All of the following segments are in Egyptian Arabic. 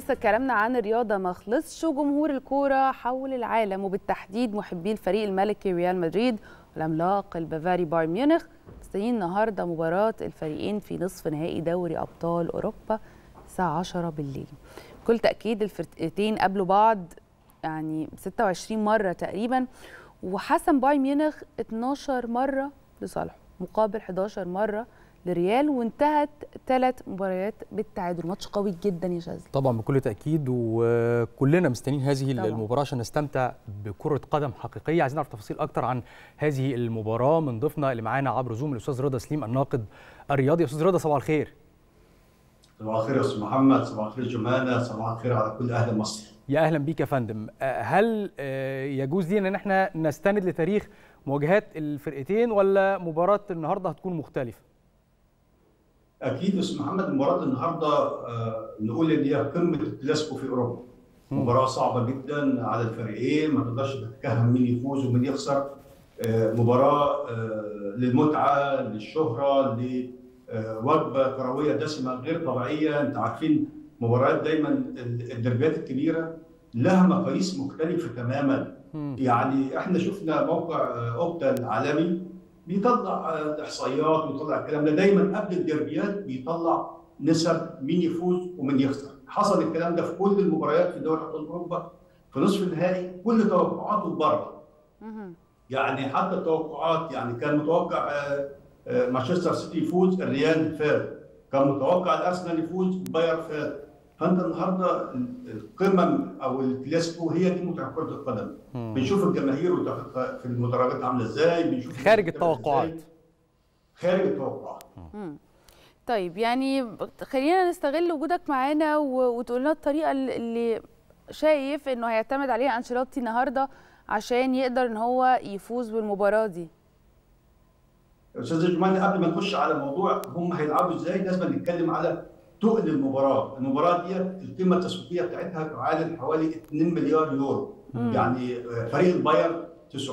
لسه كلامنا عن الرياضه ما خلصش وجمهور الكوره حول العالم وبالتحديد محبي الفريق الملكي ريال مدريد والعملاق البافاري بايرن ميونخ مستنيين النهارده مباراه الفريقين في نصف نهائي دوري ابطال اوروبا الساعه 10 بالليل بكل تاكيد الفرقتين قابلوا بعض يعني 26 مره تقريبا وحسم بايرن ميونخ 12 مره لصالحه مقابل 11 مره لريال وانتهت ثلاث مباريات بالتعادل ماتش قوي جدا يا شاذلي طبعا بكل تاكيد وكلنا مستنيين هذه طبعاً. المباراه عشان نستمتع بكره قدم حقيقيه عايزين نعرف تفاصيل اكتر عن هذه المباراه من ضيفنا اللي معانا عبر زوم الاستاذ رضا سليم الناقد الرياضي استاذ رضا صباح الخير صباح الخير يا استاذ محمد صباح الخير جمانه صباح الخير على كل اهل مصر يا اهلا بيك يا فندم آه، هل آه، يجوز لينا ان احنا نستند لتاريخ مواجهات الفرقتين ولا مباراه النهارده هتكون مختلفه اكيد يا استاذ محمد مباراه النهارده آه، نقول ان هي قمه الكلاسيكو في اوروبا مباراه صعبه جدا على الفريقين ما تقدرش تتكهن مين يفوز ومين يخسر آه، مباراه آه، للمتعه للشهره لوجبه كرويه دسمه غير طبيعيه انت عارفين مباريات دايما الدربيات الكبيره لها مقاييس مختلفه تماما مم. يعني احنا شفنا موقع آه، اوبتا العالمي بيطلع آه، احصائيات ويطلع الكلام ده دايما قبل الدربيات بيطلع نسب مين يفوز ومين يخسر حصل الكلام ده في كل المباريات في دوري ابطال اوروبا في نصف النهائي كل توقعاته بره مهم. يعني حتى التوقعات يعني كان متوقع آه، آه، مانشستر سيتي يفوز الريال فاز كان متوقع الارسنال يفوز باير فاز فانت النهارده القمم او الكلاسيكو هي دي متعه كره القدم مم. بنشوف الجماهير وتق- في المدرجات عامله ازاي بنشوف خارج الناس بتعمل التوقعات. إزاي. خارج التوقعات مم. طيب يعني خلينا نستغل وجودك معانا و- وتقول لنا الطريقه اللي- اللي شايف انه هيعتمد عليها انشيلوتي النهارده عشان يقدر ان هو يفوز بالمباراه دي استاذ جمال قبل ما نخش على موضوع هم هيلعبوا ازاي لازم نتكلم على تقل المباراه، المباراه دي القيمه التسويقيه بتاعتها تعادل حوالي 2 مليار يورو، مم. يعني فريق البايرن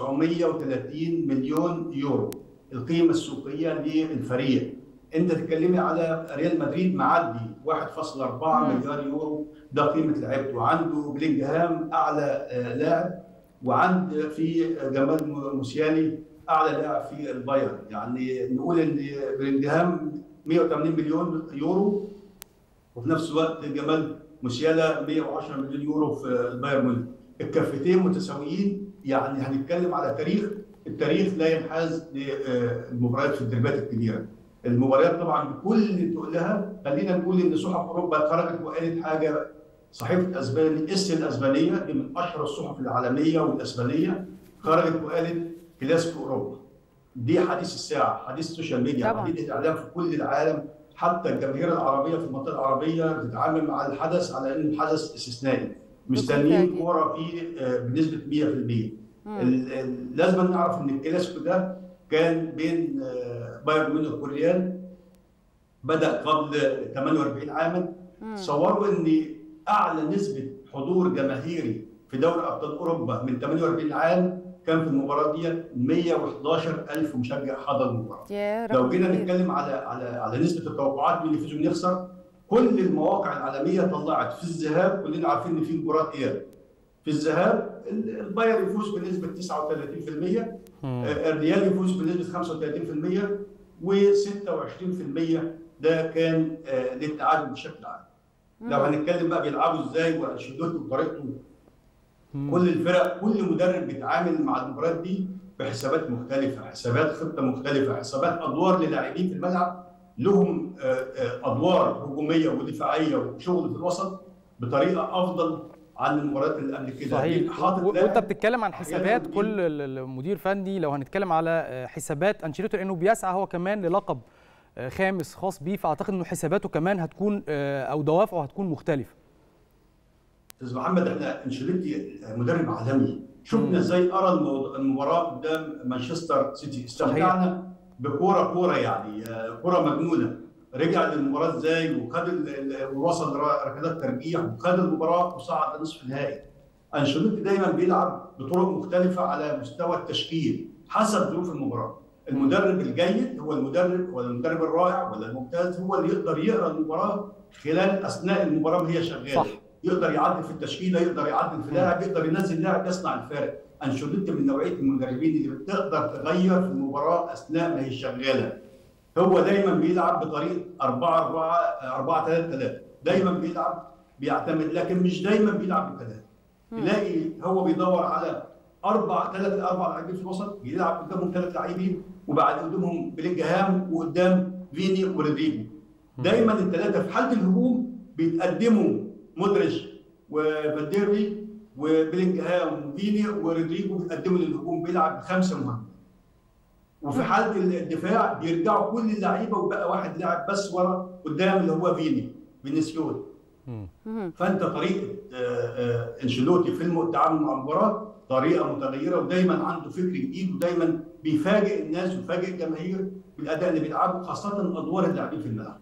930 مليون يورو القيمه السوقيه للفريق. انت تتكلمي على ريال مدريد معدي 1.4 مم. مليار يورو ده قيمه لعيبته، عنده بلينجهام اعلى آه، لاعب وعند في جمال موسيالي اعلى لاعب في البايرن يعني نقول ان بلينجهام 180 مليون يورو وفي نفس الوقت جمال موسيالا 110 مليون يورو في البايرن ميونخ الكفتين متساويين يعني هنتكلم على تاريخ التاريخ لا ينحاز للمباريات في الدربات الكبيره المباريات طبعا بكل تقلها خلينا نقول ان صحف اوروبا خرجت وقالت حاجه صحيفه اسباني اس الاسبانيه دي من اشهر الصحف العالميه والاسبانيه خرجت وقالت كلاسيكو اوروبا دي حديث الساعه حديث السوشيال ميديا طبعاً. حديث الاعلام في كل العالم حتى الجماهير العربيه في المنطقه العربيه بتتعامل مع الحدث على انه حدث استثنائي مستنيين بالتأكيد. كوره فيه آه، بنسبه 100% مم. ال- ال- لازم نعرف ان الكلاسيكو ده كان بين آه، بايرن ميونخ والريال بدا قبل 48 عاما مم. تصوروا ان اعلى نسبه حضور جماهيري في دوري ابطال اوروبا من 48 عام كان في المباراه دي 111 الف مشجع حضر المباراه يا لو رقم جينا كبير. نتكلم على على على نسبه التوقعات مين يفوز ومين يخسر كل المواقع العالميه طلعت في الذهاب كلنا عارفين ان في مباراه اياب في الذهاب ال- البايرن يفوز بنسبه 39% مم. آه، الريال يفوز بنسبه 35% و26% ده كان آه، للتعادل بشكل عام لو هنتكلم بقى بيلعبوا ازاي وانشيلوتي وطريقته مم. كل الفرق كل مدرب بيتعامل مع المباريات دي بحسابات مختلفه حسابات خطه مختلفه حسابات ادوار للاعبين في الملعب لهم آه، آه، ادوار هجوميه ودفاعيه وشغل في الوسط بطريقه افضل عن المباريات اللي قبل كده صحيح حاطط و- وانت لاعب بتتكلم عن حسابات أحياناً كل ال- المدير فني لو هنتكلم على آه، حسابات انشيلوتي لانه بيسعى هو كمان للقب آه، خامس خاص بيه فاعتقد انه حساباته كمان هتكون آه، او دوافعه هتكون مختلفه استاذ محمد احنا انشيلوتي مدرب عالمي مم. شفنا ازاي ارى الموضوع- المباراه قدام مانشستر سيتي استمتعنا بكوره كوره يعني آه، كوره مجنونه رجع للمباراه ازاي وخد ال- ال- ووصل ر- ركلات ترجيح وخد المباراه وصعد نصف النهائي انشيلوتي دايما بيلعب بطرق مختلفه على مستوى التشكيل حسب ظروف المباراه المدرب الجيد هو المدرب ولا المدرب الرائع ولا الممتاز هو اللي يقدر يقرا المباراه خلال اثناء المباراه وهي شغاله صح يقدر يعدل في التشكيله يقدر يعدل في لاعب يقدر ينزل لاعب يصنع الفارق انشيلوتي من نوعيه المدربين اللي بتقدر تغير في المباراه اثناء ما هي شغاله هو دايما بيلعب بطريقه 4 4 4 3 3 دايما بيلعب بيعتمد لكن مش دايما بيلعب بثلاثه تلاقي هو بيدور على اربع ثلاث اربع لاعبين في الوسط يلعب قدامهم ثلاث لاعبين وبعد قدامهم بلينجهام وقدام فيني ورودريجو دايما الثلاثه في حاله الهجوم بيتقدموا مودريتش وفالديربي وبلينجهام وفيني ورودريجو بيتقدموا للهجوم بيلعب بخمسه مهاجمين وفي حاله الدفاع بيرجعوا كل اللعيبه وبقى واحد لاعب بس ورا قدام اللي هو فيني فينيسيوس فانت طريقه انشيلوتي في التعامل مع المباراه طريقه متغيره ودايما عنده فكر جديد ودايما بيفاجئ الناس ويفاجئ الجماهير بالاداء اللي بيلعبه خاصه ادوار اللاعبين في الملعب.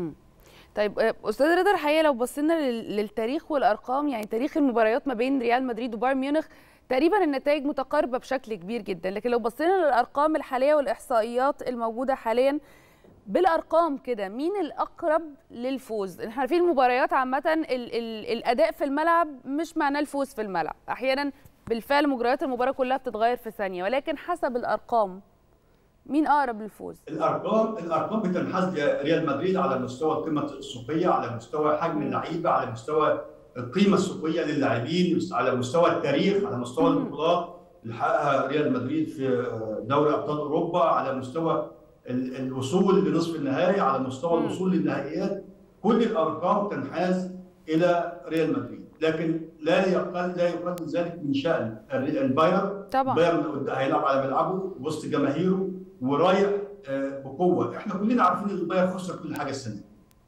طيب استاذ رضا الحقيقه لو بصينا للتاريخ والارقام يعني تاريخ المباريات ما بين ريال مدريد وبايرن ميونخ تقريبا النتائج متقاربه بشكل كبير جدا لكن لو بصينا للارقام الحاليه والاحصائيات الموجوده حاليا بالارقام كده مين الاقرب للفوز احنا عارفين المباريات عامه ال ال الاداء في الملعب مش معناه الفوز في الملعب احيانا بالفعل مجريات المباراه كلها بتتغير في ثانيه ولكن حسب الارقام مين اقرب للفوز الارقام الارقام بتنحاز لريال مدريد على مستوى القيمه السوقيه على مستوى حجم اللعيبه على مستوى القيمه السوقيه للاعبين على مستوى التاريخ على مستوى البطولات اللي حققها ريال مدريد في دوري ابطال اوروبا على مستوى الوصول لنصف النهائي على مستوى الوصول للنهائيات كل الارقام تنحاز الى ريال مدريد لكن لا يقل لا يقل ذلك من شان البايرن طبعا البايرن هيلعب على ملعبه وسط جماهيره ورايح بقوه احنا كلنا عارفين ان البايرن خسر كل حاجه السنه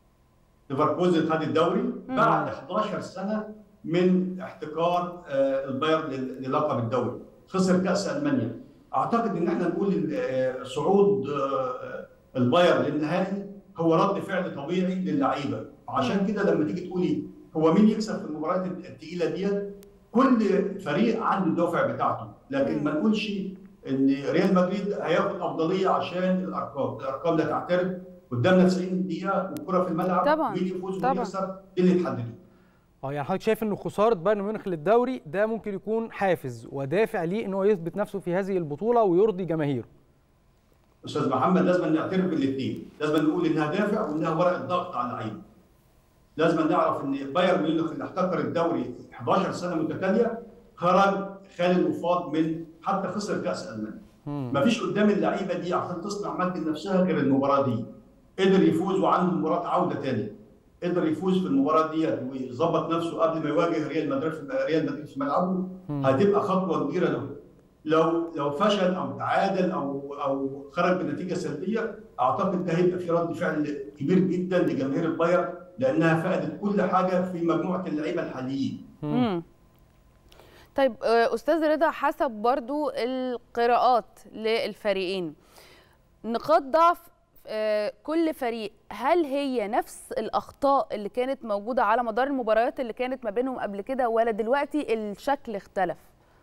ليفركوزن خد الدوري بعد 11 سنه من احتكار البايرن للقب الدوري خسر كاس المانيا اعتقد ان احنا نقول صعود البايرن للنهائي هو رد فعل طبيعي للعيبه عشان كده لما تيجي تقولي هو مين يكسب في المباريات الثقيله ديت كل فريق عنده الدافع بتاعته لكن ما نقولش ان ريال مدريد هياخد افضليه عشان الارقام الارقام لا تعترف قدامنا 90 دقيقه والكره في الملعب طبعا مين يفوز ومين يخسر اللي تحدده اه يعني حضرتك شايف ان خساره بايرن ميونخ للدوري ده ممكن يكون حافز ودافع ليه ان هو يثبت نفسه في هذه البطوله ويرضي جماهيره استاذ محمد لازم نعترف بالاثنين لازم نقول انها دافع وانها ورقه ضغط على اللعيبه لازم نعرف ان بايرن ميونخ اللي احتكر الدوري 11 سنه متتاليه خرج خالي الوفاض من حتى خسر كاس المانيا مفيش قدام اللعيبه دي عشان تصنع مجد لنفسها غير المباراه دي قدر يفوز وعنده مباراه عوده ثانيه قدر يفوز في المباراه ديت ويظبط نفسه قبل ما يواجه ريال مدريد في ريال مدريد في ملعبه هتبقى خطوه كبيره له لو لو فشل او تعادل او او خرج بنتيجه سلبيه اعتقد ده هيبقى في رد فعل كبير جدا لجماهير البايرن لانها فقدت كل حاجه في مجموعه اللعيبه الحاليين. طيب استاذ رضا حسب برضو القراءات للفريقين نقاط ضعف كل فريق هل هي نفس الاخطاء اللي كانت موجوده على مدار المباريات اللي كانت ما بينهم قبل كده ولا دلوقتي الشكل اختلف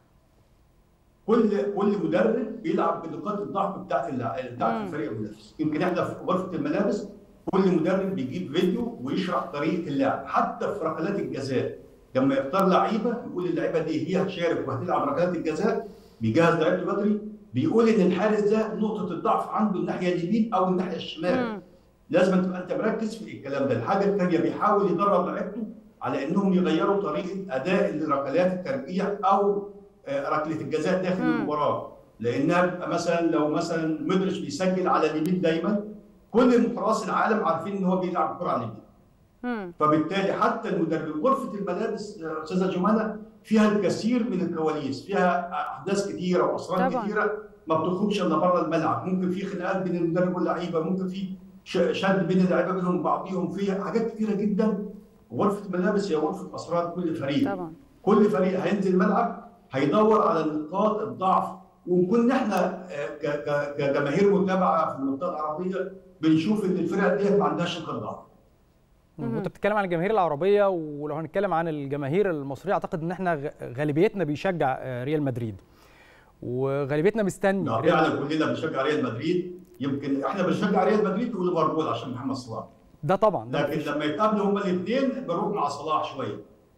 كل كل مدرب بيلعب بنقاط الضعف بتاعت بتاعت الفريق المنافس يمكن احنا في غرفه الملابس كل مدرب بيجيب فيديو ويشرح طريقه اللعب حتى في ركلات الجزاء لما يختار لعيبه يقول اللعيبه دي هي هتشارك وهتلعب ركلات الجزاء بيجهز لعيبته بدري بيقول ان الحارس ده نقطه الضعف عنده الناحيه اليمين او الناحيه الشمال مم. لازم تبقى انت مركز في الكلام ده الحاجه الثانيه بيحاول يدرب لعيبته على انهم يغيروا طريقه اداء الركلات الترجيح او ركله الجزاء داخل مم. المباراه لانها بيبقى مثلا لو مثلا مدرش بيسجل على اليمين دايما كل حراس العالم عارفين ان هو بيلعب كره على اليمين فبالتالي حتى المدرب غرفه الملابس استاذه جمانه فيها الكثير من الكواليس فيها احداث كثيره واسرار طبعا. كثيره ما بتخرجش الا بره الملعب ممكن في خناقات بين المدرب واللعيبه ممكن في شد بين اللعيبه بينهم بعضيهم في حاجات كثيره جدا غرفه الملابس هي غرفه اسرار كل فريق طبعا. كل فريق هينزل الملعب هيدور على نقاط الضعف وكنا احنا كجماهير متابعه في المنطقه العربيه بنشوف ان الفرق ديت ما عندهاش نقاط ضعف وانت بتتكلم عن الجماهير العربيه ولو هنتكلم عن الجماهير المصريه اعتقد ان احنا غالبيتنا بيشجع ريال مدريد وغالبيتنا مستني فعلا كلنا بنشجع ريال مدريد يمكن احنا بنشجع ريال مدريد وليفربول عشان محمد صلاح ده طبعا ده لكن لما يتقابلوا هما الاثنين بروح مع صلاح شويه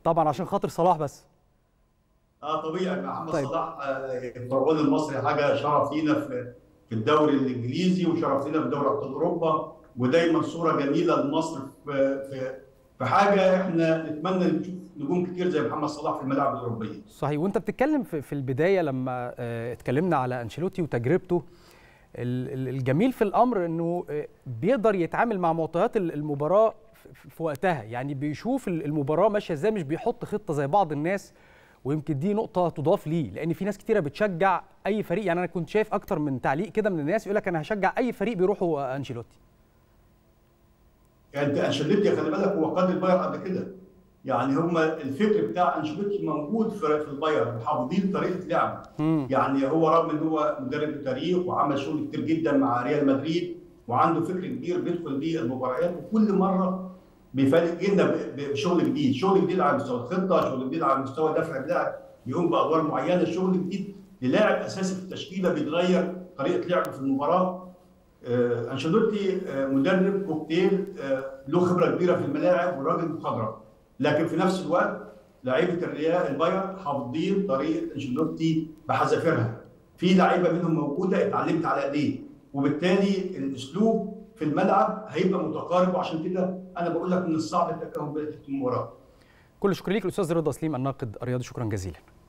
طبعا عشان خاطر صلاح بس اه طبيعي محمد طيب. طيب. صلاح آه، الفرعون المصري حاجه شرف لينا في في الدوري الانجليزي وشرف لينا في دوري ابطال اوروبا ودايما صوره جميله لمصر في في في حاجه احنا نتمنى نشوف نجوم كتير زي محمد صلاح في الملاعب الاوروبيه. صحيح وانت بتتكلم في, في البدايه لما آه، اتكلمنا على انشيلوتي وتجربته ال- ال- الجميل في الامر انه آه، بيقدر يتعامل مع معطيات ال- المباراه في- في وقتها يعني بيشوف ال- المباراه ماشيه ازاي مش بيحط خطه زي بعض الناس ويمكن دي نقطه تضاف ليه لان في ناس كتيره بتشجع اي فريق يعني انا كنت شايف اكتر من تعليق كده من الناس يقول لك انا هشجع اي فريق بيروحوا آه، انشيلوتي يعني انت انشيلوتي خلي بالك هو قاد البايرن قبل كده. يعني هم الفكر بتاع انشيلوتي موجود في في البايرن حافظين طريقه لعبه. مم. يعني هو رغم ان هو مدرب تاريخ وعمل شغل كتير جدا مع ريال مدريد وعنده فكر كبير بيدخل بيه المباريات وكل مره بيفاجئنا ب- بشغل جديد، شغل جديد على مستوى الخطه، شغل جديد على مستوى دفع اللاعب بيقوم بادوار معينه، شغل جديد للاعب اساسي في التشكيله بيتغير طريقه لعبه في المباراه. آه، انشيلوتي آه، مدرب كوكتيل آه، له خبره كبيره في الملاعب وراجل مخضرم، لكن في نفس الوقت لعيبه الريال البايرن حافظين طريقه انشيلوتي بحذافيرها في لعيبه منهم موجوده اتعلمت على ايديه وبالتالي الاسلوب في الملعب هيبقى متقارب وعشان كده انا بقول لك من الصعب التكهن بنتيجه المباراه كل شكر ليك الاستاذ رضا سليم الناقد الرياضي شكرا جزيلا